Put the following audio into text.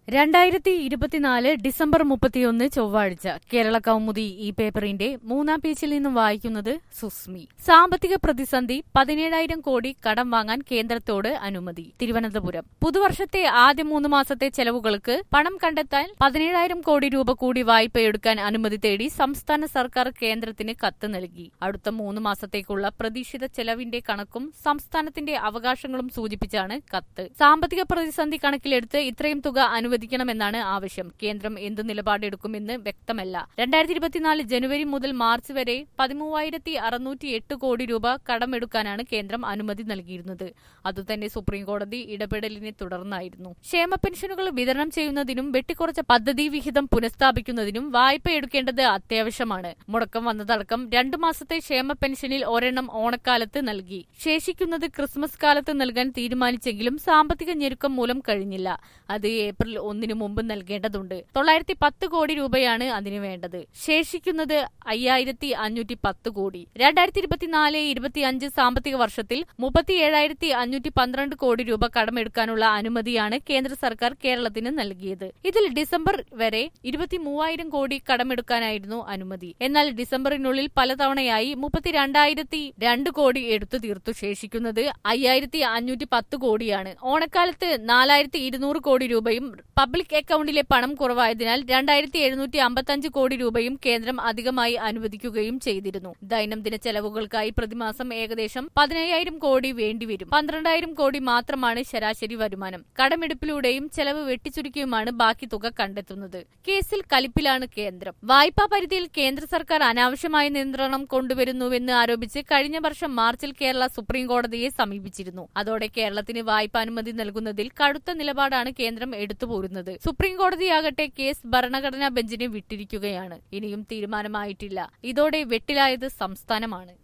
രണ്ടായിരത്തി ഇരുപത്തിനാല് ഡിസംബർ മുപ്പത്തിയൊന്ന് ചൊവ്വാഴ്ച കേരള കൗമുദി ഈ പേപ്പറിന്റെ മൂന്നാം പേജിൽ നിന്നും വായിക്കുന്നത് സുസ്മി സാമ്പത്തിക പ്രതിസന്ധി പതിനേഴായിരം കോടി കടം വാങ്ങാൻ കേന്ദ്രത്തോട് അനുമതി തിരുവനന്തപുരം പുതുവർഷത്തെ ആദ്യ മൂന്ന് മാസത്തെ ചെലവുകൾക്ക് പണം കണ്ടെത്താൻ പതിനേഴായിരം കോടി രൂപ കൂടി വായ്പയെടുക്കാൻ അനുമതി തേടി സംസ്ഥാന സർക്കാർ കേന്ദ്രത്തിന് കത്ത് നൽകി അടുത്ത മൂന്ന് മാസത്തേക്കുള്ള പ്രതീക്ഷിത ചെലവിന്റെ കണക്കും സംസ്ഥാനത്തിന്റെ അവകാശങ്ങളും സൂചിപ്പിച്ചാണ് കത്ത് സാമ്പത്തിക പ്രതിസന്ധി കണക്കിലെടുത്ത് ഇത്രയും തുക അനുവദിക്കണമെന്നാണ് ആവശ്യം കേന്ദ്രം എന്തു നിലപാടെടുക്കുമെന്ന് വ്യക്തമല്ല രണ്ടായിരത്തി ഇരുപത്തിനാല് ജനുവരി മുതൽ മാർച്ച് വരെ പതിമൂവായിരത്തി അറുന്നൂറ്റി എട്ട് കോടി രൂപ കടമെടുക്കാനാണ് കേന്ദ്രം അനുമതി നൽകിയിരുന്നത് അതുതന്നെ സുപ്രീംകോടതി ഇടപെടലിനെ തുടർന്നായിരുന്നു ക്ഷേമ പെൻഷനുകൾ വിതരണം ചെയ്യുന്നതിനും വെട്ടിക്കുറച്ച പദ്ധതി വിഹിതം പുനഃസ്ഥാപിക്കുന്നതിനും വായ്പ എടുക്കേണ്ടത് അത്യാവശ്യമാണ് മുടക്കം വന്നതടക്കം രണ്ടു മാസത്തെ ക്ഷേമ പെൻഷനിൽ ഒരെണ്ണം ഓണക്കാലത്ത് നൽകി ശേഷിക്കുന്നത് ക്രിസ്മസ് കാലത്ത് നൽകാൻ തീരുമാനിച്ചെങ്കിലും സാമ്പത്തിക ഞെരുക്കം മൂലം കഴിഞ്ഞില്ല അത് ഏപ്രിൽ ഒന്നിനു മുമ്പ് നൽകേണ്ടതുണ്ട് തൊള്ളായിരത്തി പത്ത് കോടി രൂപയാണ് അതിന് വേണ്ടത് ശേഷിക്കുന്നത് അയ്യായിരത്തി അഞ്ഞൂറ്റി പത്ത് കോടി രണ്ടായിരത്തി ഇരുപത്തിനാല് ഇരുപത്തിയഞ്ച് സാമ്പത്തിക വർഷത്തിൽ മുപ്പത്തി ഏഴായിരത്തി അഞ്ഞൂറ്റി പന്ത്രണ്ട് കോടി രൂപ കടമെടുക്കാനുള്ള അനുമതിയാണ് കേന്ദ്ര സർക്കാർ കേരളത്തിന് നൽകിയത് ഇതിൽ ഡിസംബർ വരെ ഇരുപത്തി മൂവായിരം കോടി കടമെടുക്കാനായിരുന്നു അനുമതി എന്നാൽ ഡിസംബറിനുള്ളിൽ പലതവണയായി മുപ്പത്തിരണ്ടായിരത്തി രണ്ട് കോടി എടുത്തു തീർത്തു ശേഷിക്കുന്നത് അയ്യായിരത്തി അഞ്ഞൂറ്റി പത്ത് കോടിയാണ് ഓണക്കാലത്ത് നാലായിരത്തി ഇരുന്നൂറ് കോടി രൂപയും പബ്ലിക് അക്കൌണ്ടിലെ പണം കുറവായതിനാൽ രണ്ടായിരത്തി എഴുന്നൂറ്റി അമ്പത്തഞ്ച് കോടി രൂപയും കേന്ദ്രം അധികമായി അനുവദിക്കുകയും ചെയ്തിരുന്നു ദൈനംദിന ചെലവുകൾക്കായി പ്രതിമാസം ഏകദേശം പതിനയ്യായിരം കോടി വേണ്ടിവരും പന്ത്രണ്ടായിരം കോടി മാത്രമാണ് ശരാശരി വരുമാനം കടമെടുപ്പിലൂടെയും ചെലവ് വെട്ടിച്ചുരുക്കിയുമാണ് ബാക്കി തുക കണ്ടെത്തുന്നത് കേസിൽ കലിപ്പിലാണ് കേന്ദ്രം വായ്പാ പരിധിയിൽ കേന്ദ്ര സർക്കാർ അനാവശ്യമായ നിയന്ത്രണം കൊണ്ടുവരുന്നുവെന്ന് ആരോപിച്ച് കഴിഞ്ഞ വർഷം മാർച്ചിൽ കേരള സുപ്രീം കോടതിയെ സമീപിച്ചിരുന്നു അതോടെ കേരളത്തിന് വായ്പാനുമതി നൽകുന്നതിൽ കടുത്ത നിലപാടാണ് കേന്ദ്രം എടുത്തുപോരുന്നത് സുപ്രീം കോടതിയാകട്ടെ കേസ് ഭരണഘടനാ ബെഞ്ചിനെ വിട്ടിരിക്കുകയാണ് ഇനിയും തീരുമാനമായിട്ടില്ല ഇതോടെ വെട്ടിലായത് സംസ്ഥാനമാണ്